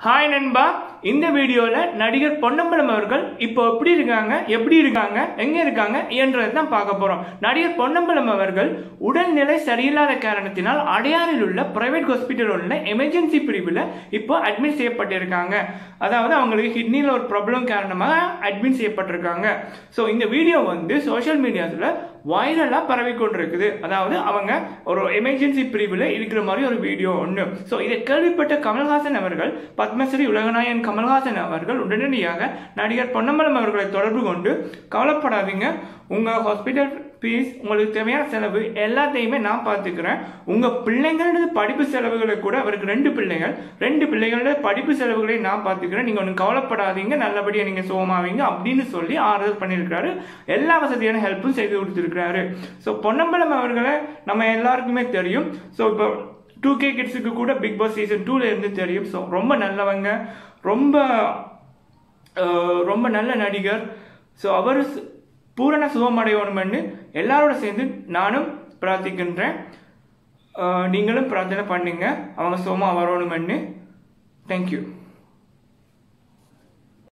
hi நண்பா இந்த வீடியோவில் நடிகர் பொன்னம்பலம் அவர்கள் இப்போ எப்படி இருக்காங்க எப்படி இருக்காங்க எங்கே இருக்காங்க என்றதை தான் பார்க்க போகிறோம் நடிகர் பொன்னம்பலம் அவர்கள் உடல்நிலை சரியில்லாத காரணத்தினால் அடையாறில் உள்ள பிரைவேட் ஹாஸ்பிட்டல் உள்ள எமர்ஜென்சி பிரிவில் இப்போ அட்மிட் செய்யப்பட்டிருக்காங்க அதாவது அவங்களுக்கு கிட்னியில் ஒரு ப்ராப்ளம் காரணமாக அட்மிட் செய்யப்பட்டிருக்காங்க ஸோ இந்த வீடியோ வந்து சோஷியல் மீடியாஸில் வைரலாக பரவி கொண்டிருக்குது அதாவது அவங்க ஒரு எமர்ஜென்சி பிரிவில் இருக்கிற மாதிரி ஒரு வீடியோ ஒன்று ஸோ இதை கேள்விப்பட்ட கமல்ஹாசன் அவர்கள் பத்மஸ்ரீ உலகநாயகன் கமல்ஹாசன் அவர்கள் உடனடியாக நடிகர் பொன்னம்பலம் அவர்களை தொடர்பு கொண்டு கவலைப்படாதீங்க உங்கள் ஹாஸ்பிட்டல் ஃபீஸ் உங்களுக்கு தேவையான செலவு எல்லாத்தையுமே நான் பார்த்துக்கிறேன் உங்கள் பிள்ளைங்களோட படிப்பு செலவுகளை கூட அவருக்கு ரெண்டு பிள்ளைகள் ரெண்டு பிள்ளைகளோட படிப்பு செலவுகளை நான் பார்த்துக்கிறேன் நீங்கள் ஒன்றும் கவலைப்படாதீங்க நல்லபடியாக நீங்கள் சுகமாவீங்க அப்படின்னு சொல்லி ஆறுதல் பண்ணியிருக்கிறாரு எல்லா வசதியான ஹெல்ப்பும் செய்து கொடுத்துருக்கிறாரு ஸோ பொன்னம்பலம் அவர்களை நம்ம எல்லாருக்குமே தெரியும் ஸோ இப்போ டூ கே கிட்ஸுக்கு கூட பிக் பாஸ் சீசன் டூல இருந்து தெரியும் ஸோ ரொம்ப நல்லவங்க ரொம்ப அஹ், ரொம்ப நல்ல நடிகர் ஸோ அவர் சு- பூரண சுகமடையணும்னு எல்லாரோட சேர்ந்து நானும் பிரார்த்திக்கின்றேன் அஹ், நீங்களும் பிரார்த்தனை பண்ணுங்க அவங்க சுகமாக வரணுமென்னு தேங்க்யூ